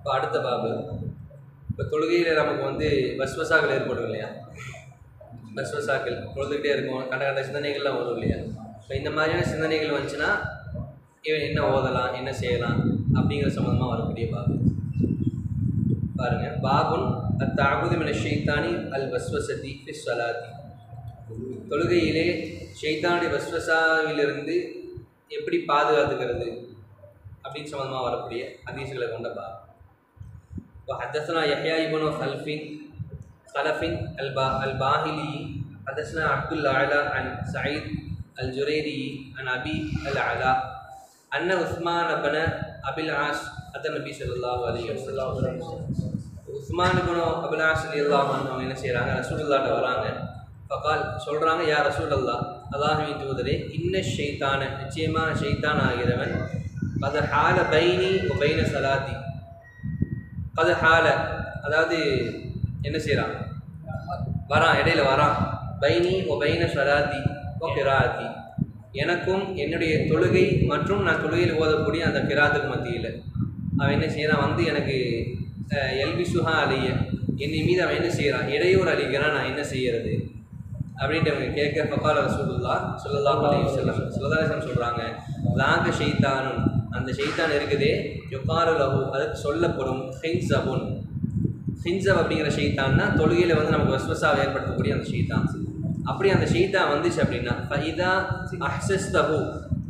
இப்போ அடுத்த பாபு இப்போ தொழுகையில் நமக்கு வந்து வஸ்வசாக்கள் ஏற்படும் இல்லையா வஸ்வசாக்கள் தொழுதுகிட்டே இருக்கும் கண்ட கண்ட சிந்தனைகள்லாம் வரும் இல்லையா இப்போ இந்த மாதிரியான சிந்தனைகள் வந்துச்சுன்னா இவன் என்ன ஓதலாம் என்ன செய்யலாம் அப்படிங்கிற சம்மந்தமாக வரக்கூடிய பாபு பாருங்க பாபுன் அத்தாகுது மின ஷெய்தானி அல் வஸ்வசதி ஃபி ஸலாத்தி தொழுகையிலே ஷெய்தானுடைய வஸ்வசாவிலிருந்து எப்படி பாதுகாத்துக்கிறது அப்படின்னு சம்மந்தமாக வரக்கூடிய ஹதீஸ்களை கொண்ட பாப் இப்போ ஹத்தஸ்னா யஹ்யா இபனு ஹல்ஃபின் خلف البا الباهلي حدثنا عبد الأعلى عن سعيد الجريري عن أبي العلاء أن عثمان بن أبي العاص أتى النبي صلى الله عليه وسلم உஸ்மான் குனோ அபிலாஷ் அலி அல்லாஹ் அவங்க என்ன செய்கிறாங்க ரசூலுல்லாட்ட வராங்க ஃபகால் சொல்கிறாங்க யார் ரசூல் அல்லா அல்லாஹின் தூதரே இன்ன ஷெய்தான நிச்சயமான ஷெய்தான் ஆகிறவன் அது ஹால பைனி பைன சலாத்தி அது ஹால அதாவது என்ன செய்கிறான் வரான் இடையில வரான் பைனி ஒ பைன சலாத்தி ஓ கிராத்தி எனக்கும் என்னுடைய தொழுகை மற்றும் நான் தொழுகையில் ஓதக்கூடிய அந்த கிராத்துக்கு மத்தியில் அவன் என்ன செய்கிறான் வந்து எனக்கு எல்பி சுஹா அலிய என்னை மீது அவன் என்ன செய்கிறான் இடையூறு அளிக்கிறான் நான் என்ன செய்யறது அப்படின்ட்டு அவங்க கேட்க பக்கால ரசூலுல்லா சொல்லலாம் அலி செல்லம் சொல்லதாசன் சொல்கிறாங்க லாக ஷெய்தானும் அந்த ஷெய்தான் இருக்குதே யுக்காரு லஹு அதுக்கு சொல்லப்படும் ஹின்சபுன் ஹின்சப் அப்படிங்கிற ஷெய்தான்னா தொழுகையில் வந்து நமக்கு வஸ்வசாவை ஏற்படுத்தக்கூடிய அந்த ஷெய்தான் அப்படி அந்த ஷெய்தான் வந்துச்சு அப்படின்னா ஃபைதா அஹ்சஸ்தஹு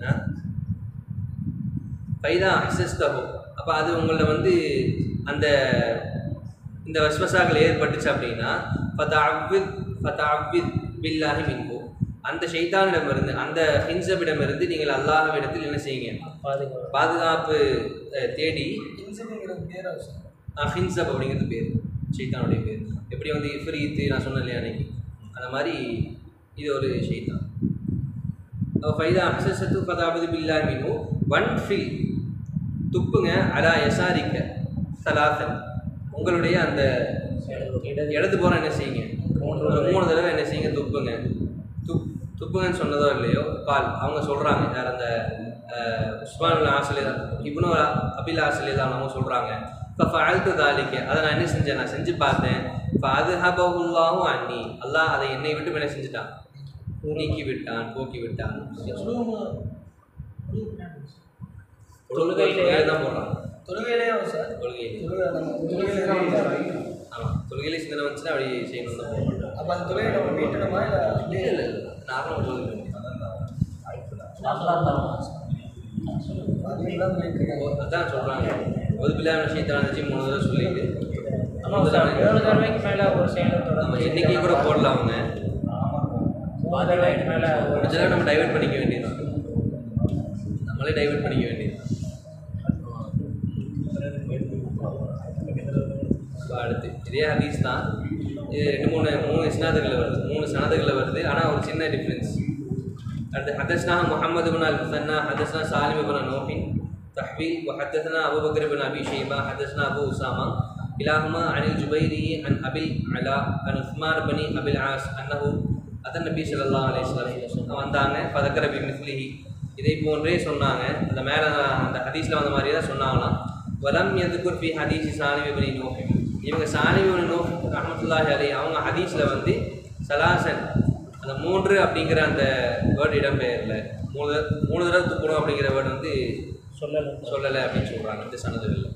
ஃபைதா அஹ்சஸ்தஹு அப்போ அது உங்களை வந்து அந்த இந்த வஸ்வசாக்கள் ஏற்பட்டுச்சு அப்படின்னா ஃபதாவித் ஃபதாவித் பில்லாஹி மின்கு அந்த ஷைத்தானிடமிருந்து அந்த ஹின்சபிடமிருந்து நீங்கள் அல்லாஹ்விடத்தில் என்ன செய்யுங்க பாதுகாப்பு பாதுகாப்பு அஹ், தேடி இன்சுலிங்கிறது பேரா சார் அஹ், ஹின்சப் அப்படிங்கிறது பேர் ஷைத்தானுடைய பேர் எப்படி வந்து இஃப்ரீத்து நான் சொன்னேன் இல்லையா அன்னைக்கு அந்த மாதிரி இது ஒரு ஷைத்தான் ஃபைதா அஹசத்து ஃபதாபதி பில்லா மீனு ஒன் ஃபில் துப்புங்க அலா எசாரிக்க சலாசன் உங்களுடைய அந்த இடது இடது புறம் என்ன செய்யுங்க ஒரு மூணு தடவை என்ன செய்யுங்க துப்புங்க துப் துப்புங்கன்னு சொன்னதோ இல்லையோ பால் அவங்க சொல்கிறாங்க யார் அந்த அஹ், உஸ்மான் ஆசிலியா இப்னு அபில் ஆசிலியா அவங்க சொல்கிறாங்க இப்போ ஃபால்த்து தாலிக்க அதை நான் என்ன செஞ்சேன் நான் செஞ்சு பார்த்தேன் இப்போ அது ஹபகுல்லாவும் அன்னி அல்லாஹ் அதை என்னை விட்டு என்ன செஞ்சுட்டான் நீக்கி விட்டான் போக்கி விட்டான் தொழுகையிலே- தொழுகையில தான் போடுறான் தொழுகையிலேயே வரும் சார் தொழுகையிலே தொழுகை நம்ம தொழுகையிலே தான் வரும். ஆமாம் தொழுகையிலே சிந்தனை வந்துச்சுன்னா அப்படி செய்யணும் தான் போடுறான் அப்போ அந்த தொழுகை நம்ம மீட்டணுமா இல்லை இல்லை இல்லை இல்லை நார்மலாக தொழுகை அது எல்லாம் சொல்லியிருக்காங்க அதான் சொல்கிறாங்க ஒரு பிள்ளையான விஷயத்தை வந்துச்சு மூணு தடவை சொல்லிட்டு ஆமாம் சார் ஏழு தடவைக்கு மேலே ஒரு செயலை நம்ம தொடர்ந்து இன்னைக்கு கூட போடலாம் அவங்க மூணு தடவைக்கு மேலே ஒரு முடிஞ்சளவு நம்ம டைவர்ட் பண்ணிக்க வேண்டியது நம்மளே டைவர்ட் பண்ணிக்க வேண்டியது அடுத்து இதே ஹதீஸ் தான் இது ரெண்டு மூணு மூணு சனதுகளில் வருது மூணு சனதுகளில் வருது ஆனால் ஒரு சின்ன டிஃப்ரென்ஸ் அடுத்து حدثنا محمد بن المثنى حدثنا سالم بن نوح تحويل وحدثنا أبو بكر بن أبي شيبة حدثنا أبو أسامة كلاهما عن الجبيري عن أبي العلاء عن عثمان بن أبي العاص أنه أتى النبي صلى الله عليه وسلم வந்தாங்க فذكر بمثله இதை போன்றே சொன்னாங்க அந்த மேலே அந்த ஹதீஸில் வந்த மாதிரியே தான் சொன்னாங்களாம் வலம் எதுக்குர் ஃபி ஹதீஸ் சாலிம் இப்னி நூஹ் இவங்க சாலிம் இப்னி நூஹ் ரஹ்மத்துல்லாஹி அலைஹி அவங்க ஹதீஸில் வந்து சலாசன் அந்த மூன்று அப்படிங்கிற அந்த வேர்டு இடம்பெயரல மூணு தடவை- மூணு தடவை துப்புணும் அப்படிங்கிற வேர்டு வந்து சொல்லலை சொல்லலை அப்படின்னு சொல்கிறாங்க இந்த சனதுகளில்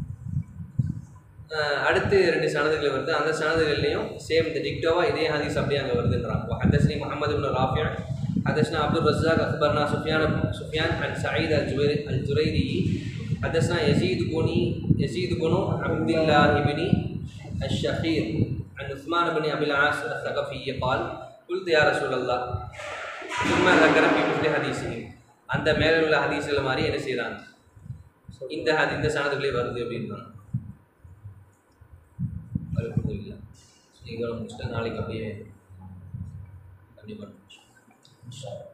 அடுத்து ரெண்டு சனதுகள் வருது அந்த சனதுகள்லையும் சேம் இந்த டிக்டோவா இதே ஹதீஸ் அப்படியே அங்கே வருதுன்றாங்க ஹதஸ்னி முகமது பின் ராஃபியா حدثنا عبد الرزاق اخبرنا سفيان سفيان عن سعيد الجبير الجريري حدثنا يزيد بن يزيد بن عبد الله بن الشخير عن عثمان بن ابي العاص الثقفي قال قلت يا رسول الله ثم ذكر في مثل حديثه அந்த மேலே உள்ள ஹதீஸ்கள் மாதிரி என்ன செய்கிறாங்க இந்த ஹதி இந்த சனதுகளே வருது அப்படின்றாங்க அல்ஹம்துலில்லாஹ் இதோட முடிச்சுட்டு நாளைக்கு அப்படியே கண்டிப்பாக